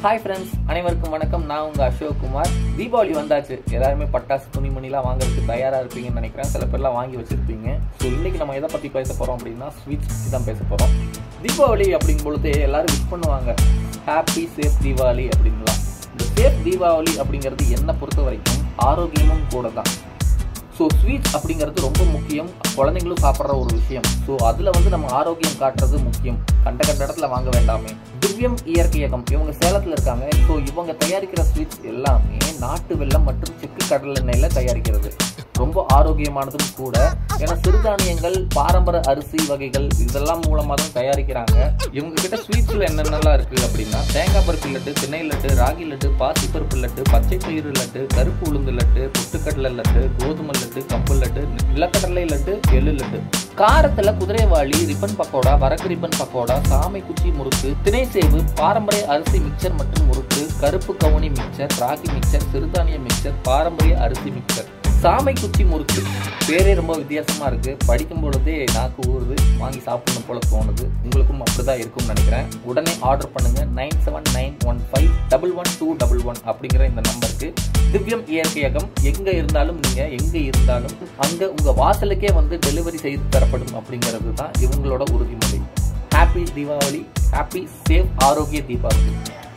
hi friends அனைவருக்கும் வணக்கம் நான் உங்கள் அசோக் குமார் தீபாவளி வந்தாச்சு எல்லாருமே பட்டாசு துணிமணிலாம் வாங்குறதுக்கு தயாராக இருப்பீங்கன்னு நினைக்கிறேன் சில பேர்லாம் வாங்கி வச்சிருப்பீங்க ஸோ இன்னைக்கு நம்ம எதை பற்றி பேச போகிறோம் அப்படின்னா ஸ்வீட்ஸ் பற்றி தான் பேச போகிறோம் தீபாவளி அப்படிங்கும் பொழுது எல்லாரும் விஷ் பண்ணுவாங்க ஹாப்பி சேஃப் தீபாவளி அப்படின்லாம் இந்த சேஃப் தீபாவளி அப்படிங்கிறது என்னை பொறுத்த வரைக்கும் ஆரோக்கியமும் கூட தான் ஸோ ஸ்வீட்ஸ் அப்படிங்கிறது ரொம்ப முக்கியம் குழந்தைங்களும் சாப்பிட்ற ஒரு விஷயம் ஸோ அதில் வந்து நம்ம ஆரோக்கியம் காட்டுறது முக்கியம் கண்ட கண்ட இடத்துல வாங்க வேண்டாமே திவ்யம் இயற்கையகம் இவங்க சேலத்தில் இருக்காங்க ஸோ இவங்க தயாரிக்கிற ஸ்வீட்ஸ் எல்லாமே நாட்டு வெல்லம் மற்றும் செக்கு கடல் எண்ணெயில் தயாரிக்கிறது ரொம்ப ஆரோக்கியமானதும் கூட ஏன்னா சிறுதானியங்கள் பாரம்பரிய அரிசி வகைகள் இதெல்லாம் மூலமாக தான் தயாரிக்கிறாங்க இவங்க கிட்ட ஸ்வீட்ஸில் என்னென்னலாம் இருக்குது அப்படின்னா தேங்காய் பருப்பு லட்டு திணை லட்டு ராகி லட்டு பாசி பருப்பு லட்டு பச்சை பயிறு லட்டு கருப்பு உளுந்து லட்டு பொட்டுக்கடலை லட்டு கோதுமை லட்டு கம்பு லட்டு நிலக்கடலை லட்டு எள்ளு லட்டு காரத்துல குதிரைவாளி ரிப்பன் பக்கோடா வரகு ரிப்பன் பக்கோடா சாமை குச்சி முறுக்கு திணை சேவு பாரம்பரிய அரிசி மிக்சர் மற்றும் முறுக்கு கருப்பு கவுனி மிக்சர் ராகி மிக்சர் சிறுதானிய மிக்சர் பாரம்பரிய அரிசி மிக்சர் சாமை குச்சி முறுக்கு பேரே ரொம்ப வித்தியாசமா இருக்கு படிக்கும் பொழுதே நாக்கு ஊறுது வாங்கி சாப்பிடணும் போல தோணுது உங்களுக்கும் அப்படிதான் இருக்கும்னு நினைக்கிறேன் உடனே ஆர்டர் பண்ணுங்க nine seven nine one five double one two double one அப்படிங்கிற இந்த நம்பருக்கு திவ்யம் இயற்கையகம் எங்க இருந்தாலும் நீங்க எங்க இருந்தாலும் அங்க உங்க வாசலுக்கே வந்து டெலிவரி செய்து தரப்படும் அப்படிங்கிறது தான் இவங்களோட உறுதிமொழி ஹாப்பி தீபாவளி ஹாப்பி சேஃப் ஆரோக்கிய தீபாவளி